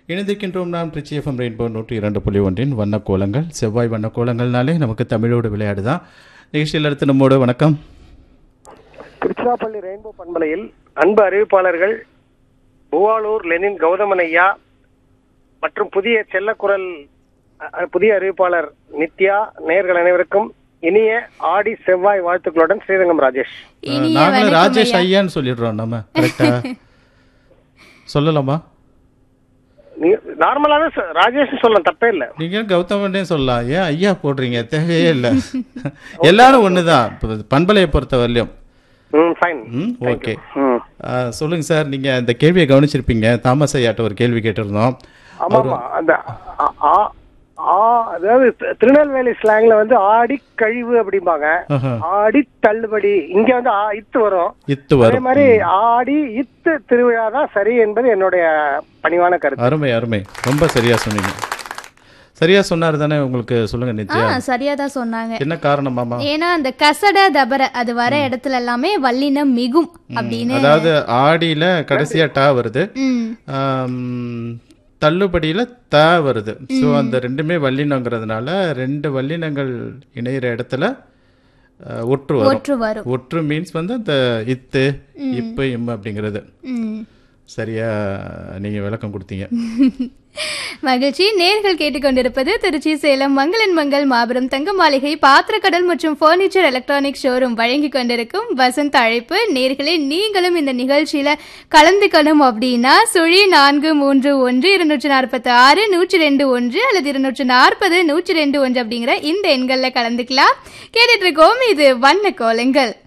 இணைந்திருக்கின்றோம் நாம் Trichy FM rainbow நூற்றி இரண்டு புள்ளி ஒன்றின் வண்ணக்கோலங்கள் செவ்வாய் வண்ணக்கோலங்கள்னாலே நமக்கு தமிழோடு விளையாடு தான் நிகழ்ச்சியில் அடுத்து நம்மோடு வணக்கம் திருச்சிராப்பள்ளி ரெயின்போ பண்பலையில் அன்பு அறிவிப்பாளர்கள் புவாலூர் லெனின் கௌதமன் ஐயா மற்றும் புதிய செல்லக்குரல் அ, அ, புதிய அறிவிப்பாளர் நித்யா நேர்கள் அனைவருக்கும் இனிய ஆடி செவ்வாய் வாழ்த்துக்களுடன் ஸ்ரீரங்கம் ராஜேஷ் இனிய நாங்களும் வணக்கம் ராஜேஷ் ஐயா. ஐயான்னு சொல்லிடுறோம் நம்ம கரெக்டா சொல்லலாமா நீ நார்மலாவே சொ- ராஜேஷ் சொல்லலாம் தப்பே இல்ல நீங்க கௌதமனே சொல்லலாம் ஏன் ஐயா போடுறீங்க தேவையே இல்லை எல்லாரும் ஒண்ணுதான் இப்ப பண்பலையை பொறுத்த வரலையும் ம் ஃபைன் ம் ஓகே ம் சொல்லுங்க சார் நீங்க இந்த கேள்வியை கவனிச்சிருப்பீங்க தாமஸ் ஐயாட்ட ஒரு கேள்வி கேட்டிருந்தோம் ஆமா ஆமா அந்த ஆ- ஆ- ஆ- அதாவது தி- திருநெல்வேலி ஸ்லாங்ல வந்து ஆடி கழிவு அப்படிம்பாங்க ஆஹா. ஆடி தள்ளுபடி இங்க வந்து ஆ- இத்து வரும் இத்து அதே வரும் மாதிரி ஆடி இத்து திருவிழா தான் சரி என்பது என்னுடைய பணிவான கருத்து அருமை அருமை ரொம்ப சரியா சொன்னீங்க சரியா சொன்னார் தானே உங்களுக்கு சொல்லுங்க ஆ நித்யா சரியா தான் சொன்னாங்க என்ன காரணம் மாமா ஏன்னா அந்த கசட தபர அது வர இடத்துல எல்லாமே வல்லினம் மிகும் அப்படின்னு அதாவது ஆடியில கடைசியா டா வருது ம் ஆம், தள்ளுபடியில த வருது ஸோ அந்த ரெண்டுமே வல்லினங்கிறதுனால ரெண்டு வல்லினங்கள் இணையிற இடத்துல அஹ், ஒற்று வரும் ஒற்று வரும் ஒற்று மீன்ஸ் வந்து அந்த இத்து இப்பு இம்மு அப்படிங்கிறது ம் சரியா நீங்க விளக்கம் கொடுத்தீங்க மகிழ்ச்சி நேர்கள் கேட்டுக்கொண்டிருப்பது திருச்சி சேலம் மங்களன் மங்கள் மாபெரும் தங்க மாளிகை பாத்திரக்கடல் மற்றும் ஃபர்னிச்சர் எலக்ட்ரானிக் ஷோரூம் வழங்கி கொண்டிருக்கும் வசந்த் அழைப்பு நேர்களே நீங்களும் இந்த நிகழ்ச்சியில கலந்துக்கணும் அப்படின்னா சுழி நான்கு மூன்று ஒன்று இருநூற்றி நாற்பத்தி ஆறு நூற்றி ரெண்டு ஒன்று அல்லது இருநூற்றி நாற்பது நூற்றி ரெண்டு ஒன்று அப்படிங்கிற இந்த எண்களில் கலந்துக்கலாம் கேட்டுட்டு இருக்கோம் இது வண்ண கோலங்கள்